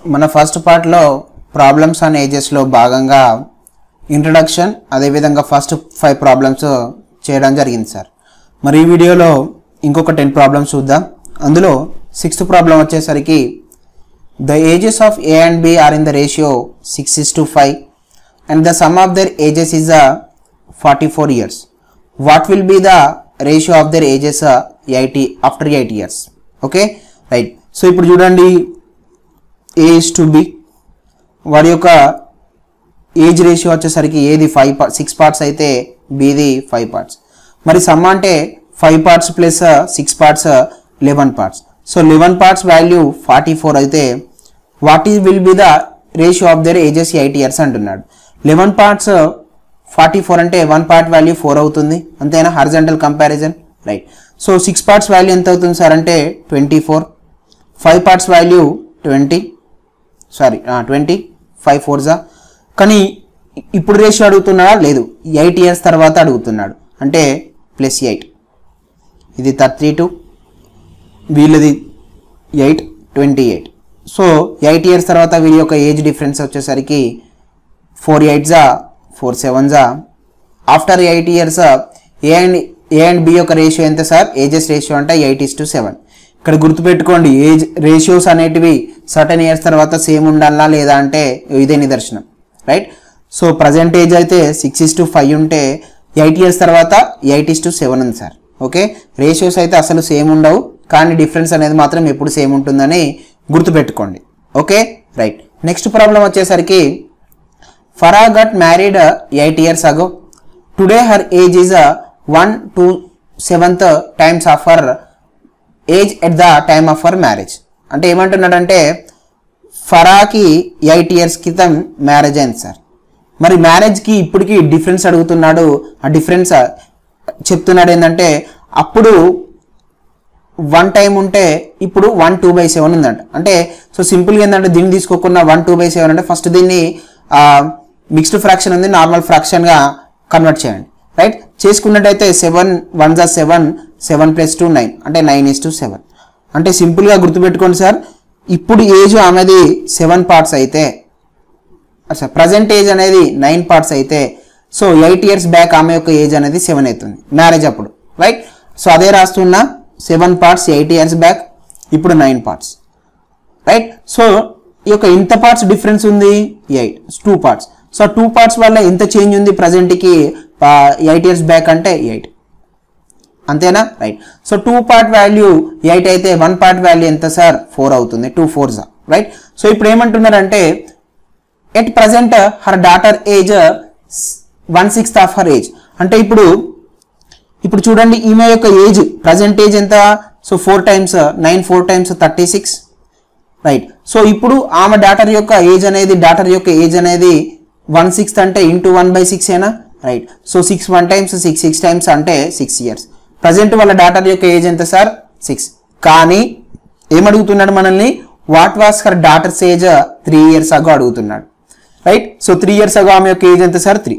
మన ఫస్ట్ పార్ట్లో problems and ఏజెస్లో భాగంగా ఇంట్రడక్షన్ అదేవిధంగా ఫస్ట్ ఫైవ్ ప్రాబ్లమ్స్ చేయడం జరిగింది సార్ మరి ఈ వీడియోలో ఇంకొక టెన్ ప్రాబ్లమ్స్ చూద్దాం అందులో సిక్స్త్ ప్రాబ్లం వచ్చేసరికి the ages of A and B are in the ratio six is to five and the sum of their ages is a forty four years what will be the ratio of their ages eighty after eight years okay right so ఇప్పుడు చూడండి A is to be వాడి యొక్క age ratio వచ్చేసరికి ఏది five part six parts అయితే బీది five parts మరి sum అంటే five parts plus six parts eleven parts so eleven parts value forty four అయితే what is will be the ratio of their ages eight years అంటున్నాడు eleven parts forty four అంటే one part value four అవుతుంది అంతేనా horizontal comparison right so six parts value ఎంత అవుతుంది sir అంటే twenty four five parts value twenty sorry twenty five ఫోర్జా కానీ ఇప్పుడు రేషియో అడుగుతున్నాడా లేదు ఎయిట్ ఇయర్స్ తర్వాత అడుగుతున్నాడు అంటే ప్లస్ ఎయిట్ ఇది థర్టీ టూ వీళ్ళది eight twenty eight so eight years తర్వాత వీరి యొక్క ఏజ్ డిఫరెన్స్ వచ్చేసరికి ఫోర్ ఎయిట్జా ఫోర్ సెవెన్జా after eight years A and A and B యొక్క రేషియో ఎంత సార్ ఏజెస్ రేషియో అంటే ఎయిట్ ఇస్ టు సెవెన్ ఇక్కడ గుర్తుపెట్టుకోండి ఏజ్ రేషియోస్ అనేటివి సర్టన్ ఇయర్స్ తర్వాత సేమ్ ఉండాలా లేదా అంటే ఇదే నిదర్శనం రైట్ సో ప్రజెంట్ ఏజ్ అయితే సిక్స్ ఇస్ టు ఫైవ్ ఉంటే ఎయిట్ ఇయర్స్ తర్వాత ఎయిట్ ఇస్ టు సెవెన్ ఉంది సార్ ఓకే రేషియోస్ అయితే అసలు సేమ్ ఉండవు కానీ డిఫరెన్స్ అనేది మాత్రం ఎప్పుడు సేమ్ ఉంటుందని గుర్తుపెట్టుకోండి ఓకే రైట్ నెక్స్ట్ ప్రాబ్లం వచ్చేసరికి Farah got married eight years ago today her age is one two seventh times of her age at the time of her marriage అంటే ఏమంటున్నాడంటే ఫరాకి ఎయిట్ ఇయర్స్ క్రితం మ్యారేజ్ అయింది sir మరి మ్యారేజ్కి ఇప్పటికి difference అడుగుతున్నాడు ఆ డిఫరెన్స్ చెప్తున్నాడు ఏంటంటే అప్పుడు వన్ టైం ఉంటే ఇప్పుడు వన్ టూ బై సెవెన్ ఉందంట అంటే సో సింపుల్గా ఏంటంటే దీన్ని తీసుకోకుండా వన్ టూ బై సెవెన్ అంటే ఫస్ట్ దీన్ని మిక్స్డ్ ఫ్రాక్షన్ ఉంది నార్మల్ ఫ్రాక్షన్గా కన్వర్ట్ చేయండి రైట్ చేసుకున్నట్టయితే సెవెన్ వన్ జా seven seven plus two nine అంటే నైన్ ఇస్ టు సెవెన్ అంటే సింపుల్గా గుర్తుపెట్టుకోండి సార్ ఇప్పుడు ఏజ్ ఆమెది సెవెన్ పార్ట్స్ అయితే అచ్చా ప్రజెంట్ ఏజ్ అనేది నైన్ పార్ట్స్ అయితే సో ఎయిట్ ఇయర్స్ బ్యాక్ ఆమె యొక్క ఏజ్ అనేది సెవెన్ అవుతుంది మ్యారేజ్ అప్పుడు రైట్ సో అదే రాస్తున్నా seven parts eight years back ఇప్పుడు నైన్ పార్ట్స్ రైట్ సో ఈ యొక్క ఇంత పార్ట్స్ డిఫరెన్స్ ఉంది eight two parts so two parts వల్ల ఎంత చేంజ్ ఉంది ప్రజెంట్కి ఎయిట్ ఇయర్స్ బ్యాక్ అంటే ఎయిట్ అంతేనా right so two part value eight అయితే వన్ పార్ట్ వాల్యూ ఎంత సార్ ఫోర్ అవుతుంది టూ ఫోర్ జా రైట్ సో ఇప్పుడు ఏమంటున్నారంటే at present her daughter age one sixth of her age అంటే ఇప్పుడు ఇప్పుడు చూడండి ఈమె యొక్క ఏజ్ ప్రజెంట్ ఏజ్ ఎంత so four times nine four times thirty six right so ఇప్పుడు ఆమె డాటర్ యొక్క ఏజ్ అనేది డాటర్ యొక్క ఏజ్ అనేది వన్ సిక్స్త్ అంటే ఇంటూ వన్ బై సిక్స్ ఏనా right so six one times six six times అంటే సిక్స్ ఇయర్స్ ప్రజెంట్ వాళ్ళ డాటర్ యొక్క ఏజ్ ఎంత సార్ సిక్స్ కానీ ఏమడుగుతున్నాడు మనల్ని what was her daughter's age three years ago అడుగుతున్నాడు రైట్ సో త్రీ ఇయర్స్ అగో ఆమె యొక్క ఏజ్ ఎంత సార్ త్రీ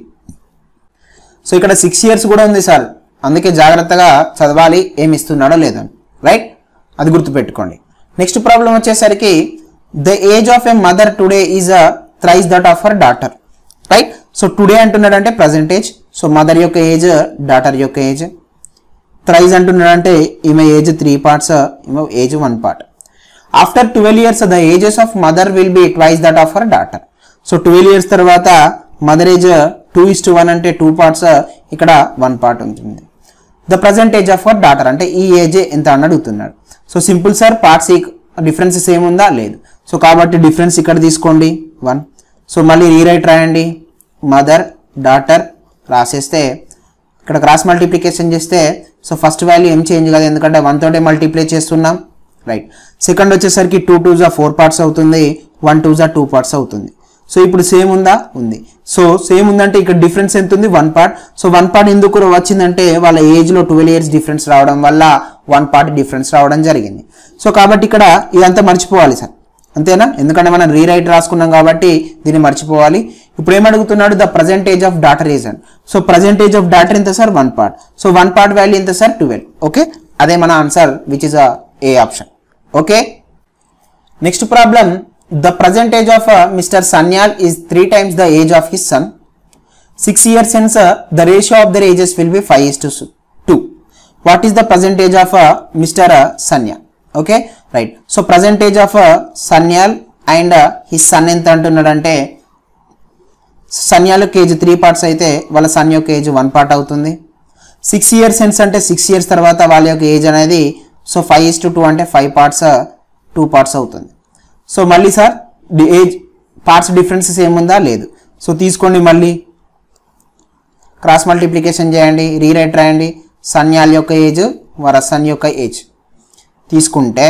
సో ఇక్కడ సిక్స్ ఇయర్స్ కూడా ఉంది సార్ అందుకే జాగ్రత్తగా చదవాలి ఏమి ఇస్తున్నాడో లేదని రైట్ అది గుర్తుపెట్టుకోండి నెక్స్ట్ ప్రాబ్లం వచ్చేసరికి the age of a mother today is a thrice that of her daughter right so today అంటున్నాడంటే ప్రజెంట్ ఏజ్ సో మదర్ యొక్క ఏజ్ డాటర్ యొక్క ఏజ్ థ్రైజ్ అంటున్నాడంటే ఈమె ఏజ్ త్రీ పార్ట్స్ ఈమె age one part after twelve years the ages of mother will be twice that of her daughter so twelve years తర్వాత mother age two is to one అంటే two parts ఇక్కడ one part ఉంటుంది the present age of her daughter అంటే ఈ age ఎంత అని అడుగుతున్నాడు so simple sir parts differences ఏముందా లేదు సో కాబట్టి డిఫరెన్స్ ఇక్కడ తీసుకోండి వన్ సో మళ్ళీ రీరైట్ రాయండి మదర్ డాటర్ రాసేస్తే ఇక్కడ క్రాస్ మల్టిప్లికేషన్ చేస్తే సో ఫస్ట్ వాల్యూ ఏం చేంజ్ కాదు ఎందుకంటే వన్ తోటే మల్టిప్లై చేస్తున్నాం రైట్ సెకండ్ వచ్చేసరికి టూ టూ జా ఫోర్ పార్ట్స్ అవుతుంది వన్ టూ జా టూ పార్ట్స్ అవుతుంది సో ఇప్పుడు సేమ్ ఉందా ఉంది సో సేమ్ ఉందంటే ఇక్కడ డిఫరెన్స్ ఎంత ఉంది one part so one part ఎందుకు వచ్చిందంటే వాళ్ళ ఏజ్లో ట్వెల్వ్ ఇయర్స్ డిఫరెన్స్ రావడం వల్ల వన్ పార్ట్ డిఫరెన్స్ రావడం జరిగింది సో కాబట్టి ఇక్కడ ఇదంతా మర్చిపోవాలి సార్ అంతేనా ఎందుకంటే మనం రీరైట్ రాసుకున్నాం కాబట్టి దీన్ని మర్చిపోవాలి ఇప్పుడు ఏమడుగుతున్నాడు the present age of daughter is and so present age of daughter ఎంత sir one part so one part value ఎంత సార్ ట్వెల్వ్ ఓకే అదే మన answer which is A option okay next problem the present age of mister Sanyal is three times the age of his son six years since the ratio of their ages will be five is to two what is the present age of mister Sanyal okay right so present age of Sanyal and his son ఎంత అంటున్నాడంటే సన్యాల్ యొక్క age three parts అయితే వాళ్ళ son యొక్క age one part అవుతుంది six years since అంటే six years తర్వాత వాళ్ళ యొక్క ఏజ్ అనేది so five is to two అంటే ఫైవ్ పార్ట్స్ టూ పార్ట్స్ అవుతుంది సో మళ్ళీ సార్ ఏజ్ పార్ట్స్ డిఫరెన్సెస్ ఏముందా లేదు సో తీసుకోండి మళ్ళీ క్రాస్ మల్టిప్లికేషన్ చేయండి రీరైట్ రాయండి సన్యాల్ యొక్క ఏజ్ వర సన్ యొక్క ఏజ్ తీసుకుంటే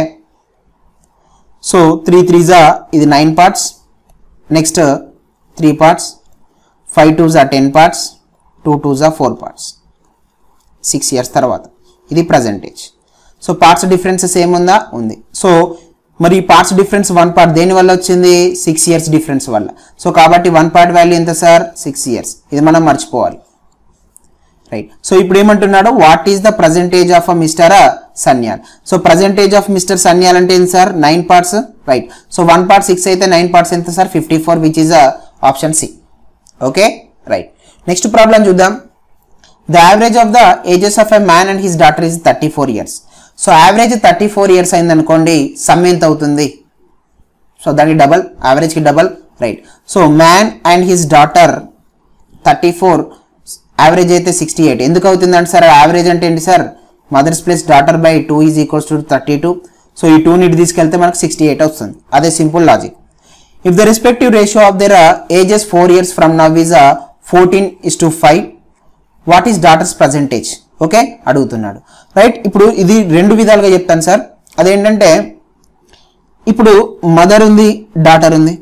సో త్రీ త్రీజా ఇది nine parts next three parts five టూజా టెన్ పార్ట్స్ టూ టూజా ఫోర్ పార్ట్స్ సిక్స్ ఇయర్స్ తర్వాత ఇది ప్రజెంటేజ్ సో పార్ట్స్ డిఫరెన్సెస్ ఏముందా ఉంది సో మరి పార్ట్స్ డిఫరెన్స్ వన్ పార్ట్ దేని వల్ల వచ్చింది సిక్స్ ఇయర్స్ డిఫరెన్స్ వల్ల సో కాబట్టి వన్ పార్ట్ వాల్యూ ఎంత సార్ సిక్స్ ఇయర్స్ ఇది మనం మర్చిపోవాలి రైట్ సో ఇప్పుడు ఏమంటున్నాడు what is the present age of mister Sanyal so present age of mister Sanyal అంటే ఏంటి sir nine parts right so one part six అయితే నైన్ పార్ట్స్ ఎంత sir fifty four which is option C okay right next problem చూద్దాం the average of the ages of a man and his daughter is thirty four years so average thirty four years అయింది అనుకోండి sum ఎంత అవుతుంది so దానికి double యావరేజ్కి double right so man and his daughter thirty four average అయితే sixty eight ఎందుకు అవుతుందంటే sir average అంటే ఏంటి sir mother's plus daughter by two is equals to thirty two so ఈ టూ నీటి తీసుకెళ్తే మనకు సిక్స్టీ ఎయిట్ వస్తుంది అదే simple logic if the respective ratio of their ages four years from now is fourteen is to five what is daughter's present age okay అడుగుతున్నాడు right ఇప్పుడు ఇది రెండు విధాలుగా చెప్తాను సార్ అదేంటంటే ఇప్పుడు మదర్ ఉంది డాటర్ ఉంది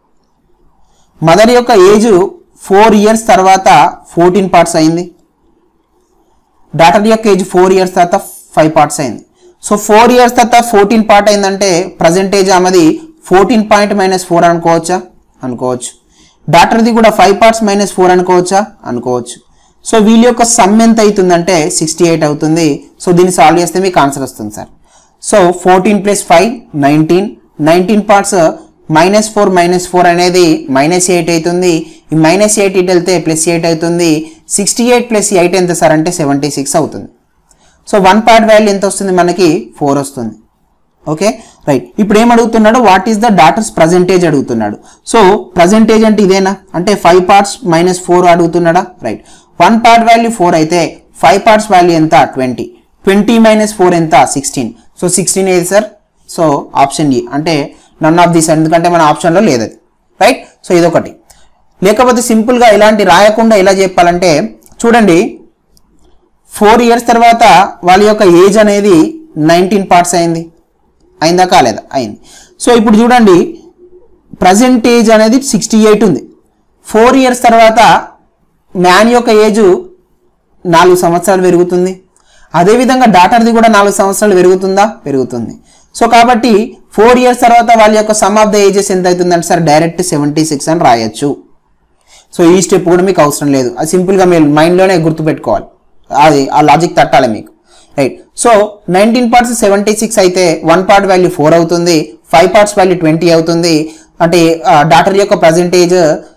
మదర్ యొక్క ఏజ్ ఫోర్ ఇయర్స్ తర్వాత ఫోర్టీన్ పార్ట్స్ అయింది డాటర్ యొక్క ఏజ్ ఫోర్ ఇయర్స్ తర్వాత ఫైవ్ పార్ట్స్ అయింది సో ఫోర్ ఇయర్స్ తర్వాత ఫోర్టీన్ పార్ట్ అయిందంటే ప్రజెంట్ ఏజ్ ఆమెది ఫోర్టీన్ పాయింట్ మైనస్ ఫోర్ అనుకోవచ్చా అనుకోవచ్చు డాటర్ది కూడా ఫైవ్ పార్ట్స్ మైనస్ ఫోర్ అనుకోవచ్చా అనుకోవచ్చు సో వీళ్ళ యొక్క సమ్ ఎంత అవుతుందంటే సిక్స్టీ ఎయిట్ అవుతుంది సో దీన్ని సాల్వ్ చేస్తే మీకు ఆన్సర్ వస్తుంది sir so fourteen plus five nineteen nineteen parts minus four minus four అనేది మైనస్ ఎయిట్ అవుతుంది ఈ మైనస్ ఎయిట్ ఇటు వెళ్తే ప్లస్ ఎయిట్ అవుతుంది సిక్స్టీ ఎయిట్ ప్లస్ ఎయిట్ ఎంత సార్ అంటే సెవెంటీ సిక్స్ అవుతుంది సో వన్ పార్ట్ వాల్యూ ఎంత వస్తుంది మనకి ఫోర్ వస్తుంది ఓకే రైట్ ఇప్పుడు ఏం అడుగుతున్నాడు what is the daughter's present age అడుగుతున్నాడు సో ప్రజెంటేజ్ అంటే ఇదేనా అంటే ఫైవ్ పార్ట్స్ మైనస్ ఫోర్ అడుగుతున్నాడా right one part value four అయితే ఫైవ్ పార్ట్స్ వాల్యూ ఎంత ట్వంటీ ట్వంటీ మైనస్ ఫోర్ ఎంత సిక్స్టీన్ సో సిక్స్టీన్ ఏది సార్ సో ఆప్షన్ ఈ అంటే నన్ ఆఫ్ దిస్ ఎందుకంటే మన ఆప్షన్లో లేదు అది రైట్ సో ఇదొకటి లేకపోతే సింపుల్గా ఇలాంటి రాయకుండా ఎలా చెప్పాలంటే చూడండి ఫోర్ ఇయర్స్ తర్వాత వాళ్ళ యొక్క ఏజ్ అనేది నైన్టీన్ పార్ట్స్ అయింది అయిందా కాలేదా అయింది సో ఇప్పుడు చూడండి ప్రజెంట్ ఏజ్ అనేది సిక్స్టీ ఎయిట్ ఉంది ఫోర్ ఇయర్స్ తర్వాత మ్యాన్ యొక్క ఏజ్ నాలుగు సంవత్సరాలు పెరుగుతుంది అదేవిధంగా డాటర్ది కూడా నాలుగు సంవత్సరాలు పెరుగుతుందా పెరుగుతుంది సో కాబట్టి ఫోర్ ఇయర్స్ తర్వాత వాళ్ళ యొక్క సమ్ ఆఫ్ ద ఏజెస్ ఎంత అవుతుందంటే సార్ డైరెక్ట్ సెవెంటీ సిక్స్ అని రాయొచ్చు సో ఈ స్టెప్ కూడా మీకు అవసరం లేదు అది సింపుల్గా మీరు మైండ్లోనే గుర్తుపెట్టుకోవాలి అది ఆ లాజిక్ తట్టాలి మీకు right so nineteen parts seventy six అయితే వన్ పార్ట్ వాల్యూ ఫోర్ అవుతుంది ఫైవ్ పార్ట్స్ వాల్యూ ట్వంటీ అవుతుంది అంటే డాటర్ యొక్క ప్రజెంటేజ్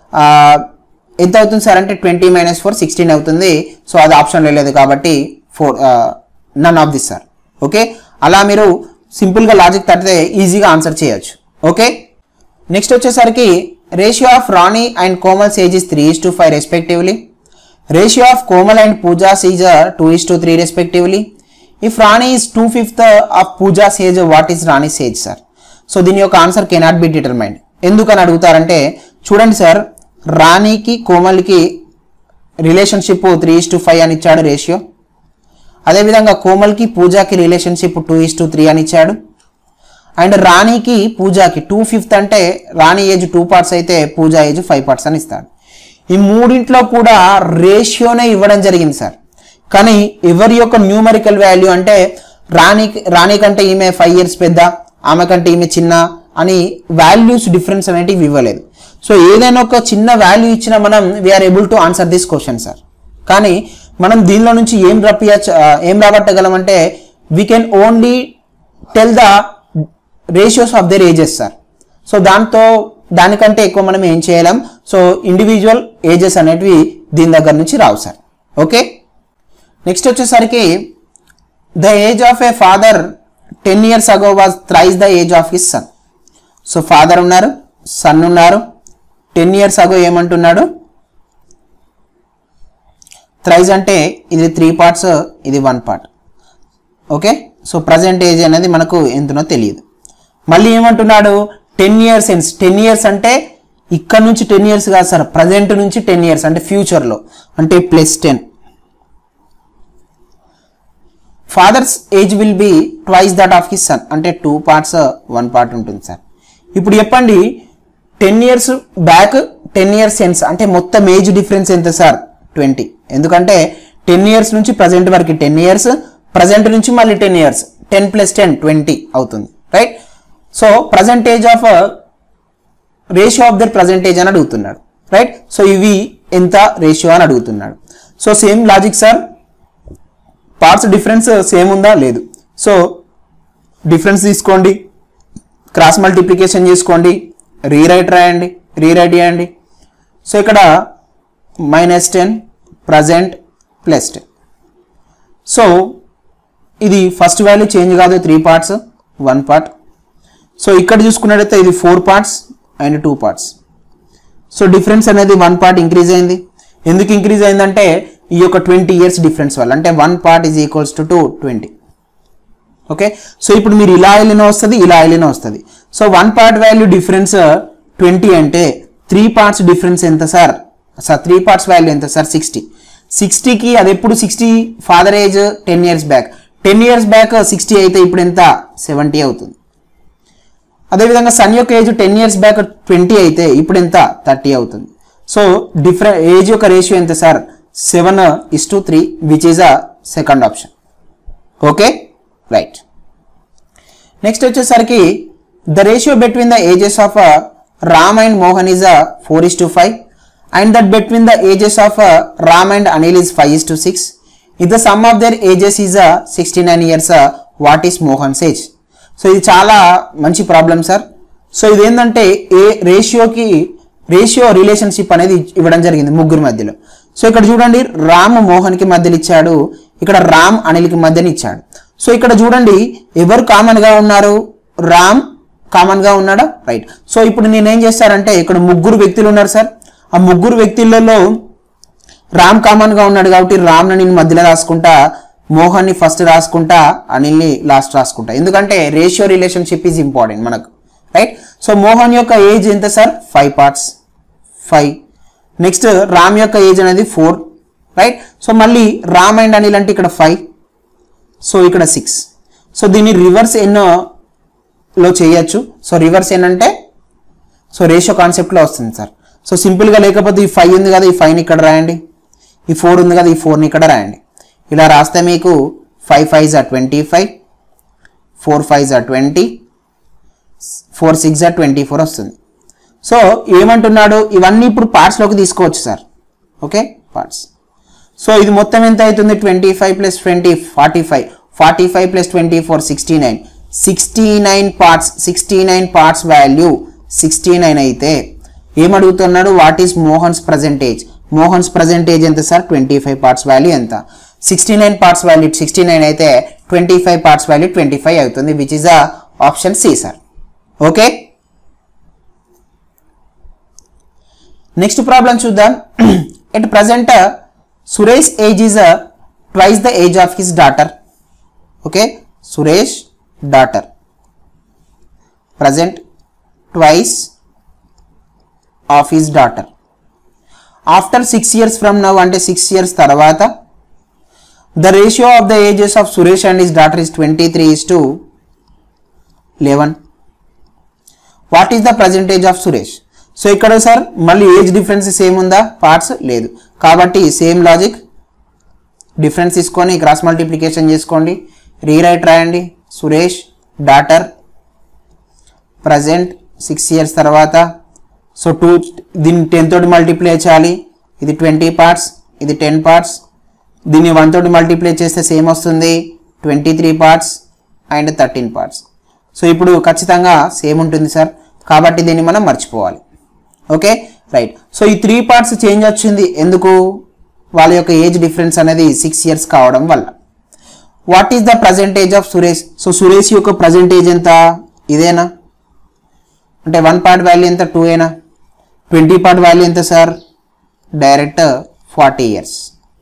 ఎంత అవుతుంది సార్ అంటే ట్వంటీ మైనస్ ఫోర్ సిక్స్టీన్ అవుతుంది సో అది ఆప్షన్లో లేదు కాబట్టి four none of this sir okay అలా మీరు సింపుల్గా లాజిక్ తట్టితే ఈజీగా ఆన్సర్ చేయొచ్చు ఓకే నెక్స్ట్ వచ్చేసరికి ratio of Rani and Komal's age is three is to five respectively ratio of Komal and Pooja's is two is to three respectively if Rani is two fifth of Pooja's age what is Rani's age sir so దీని యొక్క answer cannot be determined ఎందుకని అడుగుతారంటే చూడండి sir రాణికి కోమల్కి relationship three is to five అని ఇచ్చాడు ratio అదేవిధంగా కోమల్కి పూజాకి relationship two is to three అని ఇచ్చాడు అండ్ రాణికి పూజాకి టూ ఫిఫ్త్ అంటే రాణి ఏజ్ టూ పార్ట్స్ అయితే పూజా ఏజ్ ఫైవ్ పార్ట్స్ అని ఇస్తాడు ఈ మూడింట్లో కూడా రేషియోనే ఇవ్వడం జరిగింది సార్ కానీ ఎవరి యొక్క న్యూమరికల్ వాల్యూ అంటే రాణి రాణి కంటే ఈమె ఫైవ్ ఇయర్స్ పెద్ద ఆమె కంటే ఈమె చిన్న అని వాల్యూస్ డిఫరెన్స్ అనేటివి ఇవ్వలేదు సో ఏదైనా ఒక చిన్న వాల్యూ ఇచ్చినా మనం we are able to answer this question sir కానీ మనం దీనిలో నుంచి ఏం రప్పియచ్చు ఏం రాబట్టగలం అంటే we can only tell the ratios of their ages sir so దాంతో దానికంటే ఎక్కువ మనం ఏం చేయలేం సో ఇండివిజువల్ ఏజెస్ అనేటివి దీని దగ్గర నుంచి రావు సార్ ఓకే నెక్స్ట్ వచ్చేసరికి the age of a father ten years ago was thrice the age of his son so father ఉన్నారు సన్ ఉన్నారు టెన్ ఇయర్స్ అగో ఏమంటున్నాడు థ్రైజ్ అంటే ఇది త్రీ పార్ట్స్ ఇది one part okay so present age అనేది మనకు ఎంతనో తెలియదు మళ్ళీ ఏమంటున్నాడు ten years hence ten years అంటే ఇక్కడ నుంచి టెన్ ఇయర్స్ కాదు సార్ ప్రజెంట్ నుంచి టెన్ ఇయర్స్ అంటే ఫ్యూచర్లో అంటే plus ten father's age will be twice that of his son అంటే టూ పార్ట్స్ వన్ పార్ట్ ఉంటుంది సార్ ఇప్పుడు చెప్పండి ten years back ten years since అంటే మొత్తం ఏజ్ డిఫరెన్స్ ఎంత సార్ ట్వంటీ ఎందుకంటే టెన్ ఇయర్స్ నుంచి ప్రజెంట్ వరకు టెన్ ఇయర్స్ ప్రజెంట్ నుంచి మళ్ళీ ten years ten plus ten twenty అవుతుంది right so present age of ratio of their present age అని అడుగుతున్నాడు రైట్ సో ఇవి ఎంత రేషియో అని అడుగుతున్నాడు so same logic sir parts difference same ఉందా లేదు సో డిఫరెన్స్ తీసుకోండి క్రాస్ మల్టిప్లికేషన్ చేసుకోండి రీరైట్ రాయండి రీరైట్ చేయండి సో ఇక్కడ minus ten present plus ten so ఇది ఫస్ట్ వాల్యూ చేంజ్ కాదు three parts one part so ఇక్కడ చూసుకున్నట్టయితే ఇది four parts and two parts so difference అనేది వన్ పార్ట్ ఇంక్రీజ్ అయింది ఎందుకు ఇంక్రీజ్ అయిందంటే ఈ యొక్క ట్వంటీ ఇయర్స్ డిఫరెన్స్ వల్ల అంటే one part is equals to two twenty okay so ఇప్పుడు మీరు ఇలా వెళ్ళిన వస్తుంది ఇలా వెళ్ళిన వస్తుంది సో one part value difference twenty అంటే త్రీ పార్ట్స్ డిఫరెన్స్ ఎంత sir sir three parts value ఎంత సార్ సిక్స్టీ సిక్స్టీకి అది ఎప్పుడు sixty father age ten years back ten years back sixty అయితే ఇప్పుడు ఎంత సెవెంటీ అవుతుంది అదేవిధంగా సన్ యొక్క age ten years back twenty అయితే ఇప్పుడు ఎంత థర్టీ అవుతుంది సో డిఫరెంట్ ఏజ్ యొక్క రేషియో ఎంత sir seven is to three which is a second option okay right next వచ్చేసరికి the ratio between the ages of Ram and Mohan is a four is to five and that between the ages of Ram and Anil is five is to six if the sum of their ages is sixty nine years what is Mohan's age so ఇది చాలా మంచి problem sir so ఇది ఏంటంటే ఏ రేషియోకి ratio relationship అనేది ఇవ్వడం జరిగింది ముగ్గురు మధ్యలో సో ఇక్కడ చూడండి రామ్ మోహన్కి మధ్యలో ఇచ్చాడు ఇక్కడ రామ్ అనిల్కి మధ్యన ఇచ్చాడు సో ఇక్కడ చూడండి ఎవరు కామన్ గా ఉన్నారు రామ్ కామన్ గా ఉన్నాడా రైట్ సో ఇప్పుడు నేనేం చేస్తానంటే ఇక్కడ ముగ్గురు వ్యక్తులు ఉన్నారు సార్ ఆ ముగ్గురు వ్యక్తులలో రామ్ కామన్ గా ఉన్నాడు కాబట్టి రామ్ నేను మధ్యలో రాసుకుంటా మోహన్ ని ఫస్ట్ రాసుకుంటా అనిల్ని లాస్ట్ రాసుకుంటా ఎందుకంటే రేషియో రిలేషన్షిప్ ఈజ్ ఇంపార్టెంట్ మనకు రైట్ సో మోహన్ యొక్క ఏజ్ ఎంత sir five parts five next Ram యొక్క ఏజ్ అనేది ఫోర్ రైట్ సో మళ్ళీ రామ్ అండ్ అనిల్ అంటే ఇక్కడ ఫైవ్ సో ఇక్కడ సిక్స్ సో దీన్ని రివర్స్ ఎన్నో లో చేయొచ్చు సో రివర్స్ ఏంటంటే సో రేషియో కాన్సెప్ట్లో వస్తుంది సార్ సో సింపుల్గా లేకపోతే ఈ ఫైవ్ ఉంది కదా ఈ ఫైవ్ని ఇక్కడ రాయండి ఈ ఫోర్ ఉంది కదా ఈ ఫోర్ని ఇక్కడ రాయండి ఇలా రాస్తే మీకు five fives twenty five four fives twenty four sixes twenty four వస్తుంది సో ఏమంటున్నాడు ఇవన్నీ ఇప్పుడు పార్ట్స్లోకి తీసుకోవచ్చు సార్ ఓకే పార్ట్స్ సో ఇది మొత్తం ఎంత అవుతుంది twenty five plus twenty forty five forty five plus twenty four sixty nine sixty nine parts sixty nine parts value sixty nine అయితే ఏమడుగుతున్నాడు what is Mohan's present age Mohan's present age ఎంత sir twenty five parts value ఎంత sixty nine parts value sixty nine అయితే twenty five parts value twenty five అవుతుంది which is a option C sir okay next problem చూద్దాం at present Suresh age is twice the age of his daughter okay Suresh daughter present twice of his daughter after six years from now అంటే six years తర్వాత the ratio of the ages of Suresh and his daughter is twenty three is to eleven what is the present age of Suresh so ఇక్కడ sir మళ్ళీ age difference same ఉందా parts లేదు కాబట్టి same logic difference తీసుకొని cross multiplication చేసుకోండి rewrite రాయండి Suresh daughter present six years తర్వాత so two దీన్ని టెన్ తోటి మల్టిప్లై చేయాలి ఇది ట్వంటీ పార్ట్స్ ఇది టెన్ పార్ట్స్ దీన్ని వన్ తోటి మల్టిప్లై చేస్తే సేమ్ వస్తుంది twenty three parts and thirteen parts so ఇప్పుడు ఖచ్చితంగా సేమ్ ఉంటుంది సార్ కాబట్టి దీన్ని మనం మర్చిపోవాలి ఓకే రైట్ సో ఈ త్రీ పార్ట్స్ చేంజ్ వచ్చింది ఎందుకు వాళ్ళ యొక్క ఏజ్ డిఫరెన్స్ అనేది సిక్స్ ఇయర్స్ కావడం వల్ల what is the present age of Suresh so Suresh యొక్క ప్రజెంటేజ్ ఎంత ఇదేనా అంటే వన్ పార్ట్ వాల్యూ ఎంత టూ ఏనా ట్వంటీ పార్ట్ వాల్యూ ఎంత sir direct forty years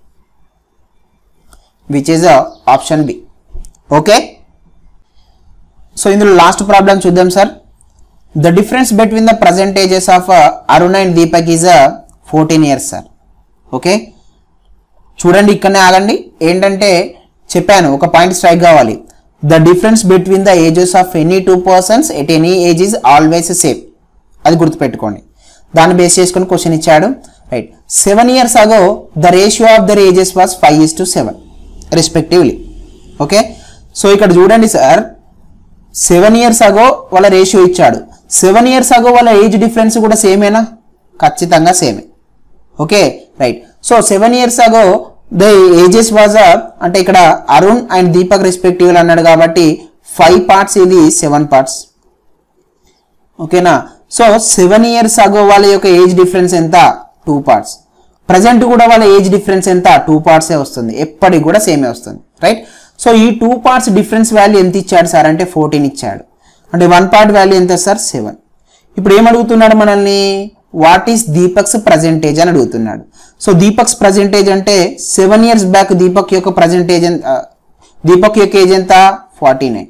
which is option B okay so ఇందులో లాస్ట్ ప్రాబ్లం చూద్దాం sir the difference between the present ages of Arun and Deepak is fourteen years sir okay చూడండి ఇక్కడనే ఆగండి ఏంటంటే చెప్పాను ఒక పాయింట్ స్ట్రైక్ కావాలి the difference between the ages of any two persons at any age is always same అది గుర్తుపెట్టుకోండి దాన్ని బేస్ చేసుకొని క్వశ్చన్ ఇచ్చాడు right seven years ago the ratio of the ages was five is to seven respectively okay so ఇక్కడ చూడండి sir seven years ago వాళ్ళ ratio ఇచ్చాడు seven years ago వాళ్ళ ఏజ్ డిఫరెన్స్ కూడా సేమేనా ఖచ్చితంగా సేమే okay right so seven years ago the ages was అంటే ఇక్కడ అరుణ్ అండ్ దీపక్ రెస్పెక్టివ్ అన్నాడు కాబట్టి ఫైవ్ పార్ట్స్ ఇది సెవెన్ పార్ట్స్ ఓకేనా సో సెవెన్ ఇయర్స్ అగో వాళ్ళ యొక్క ఏజ్ డిఫరెన్స్ ఎంత టూ పార్ట్స్ ప్రజెంట్ కూడా వాళ్ళ ఏజ్ డిఫరెన్స్ ఎంత టూ పార్ట్సే వస్తుంది ఎప్పటికి కూడా సేమే వస్తుంది రైట్ సో ఈ టూ పార్ట్స్ డిఫరెన్స్ వాల్యూ ఎంత ఇచ్చాడు సార్ అంటే ఫోర్టీన్ ఇచ్చాడు అంటే వన్ పార్ట్ వాల్యూ ఎంత సార్ సెవెన్ ఇప్పుడు ఏం అడుగుతున్నాడు మనల్ని వాట్ ఈస్ దీపక్స్ ప్రజెంటేజ్ అని అడుగుతున్నాడు సో దీపక్స్ ప్రజెంటేజ్ అంటే సెవెన్ ఇయర్స్ బ్యాక్ దీపక్ యొక్క ప్రజెంటేజ్ దీపక్ యొక్క ఏజ్ ఎంత forty nine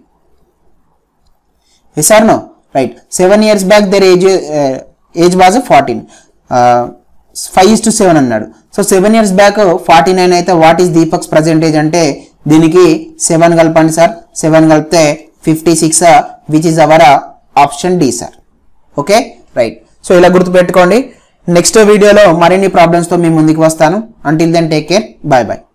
yes or no right seven years back their age age was fourteen five is to seven అన్నాడు so seven years back forty nine అయితే what is Deepak's present age అంటే దీనికి seven కలపండి sir seven కలిపితే fifty six which is our option D sir okay right so ఇలా గుర్తుపెట్టుకోండి next వీడియోలో మరిన్ని ప్రాబ్లమ్స్తో మీ ముందుకు వస్తాను until then take care bye bye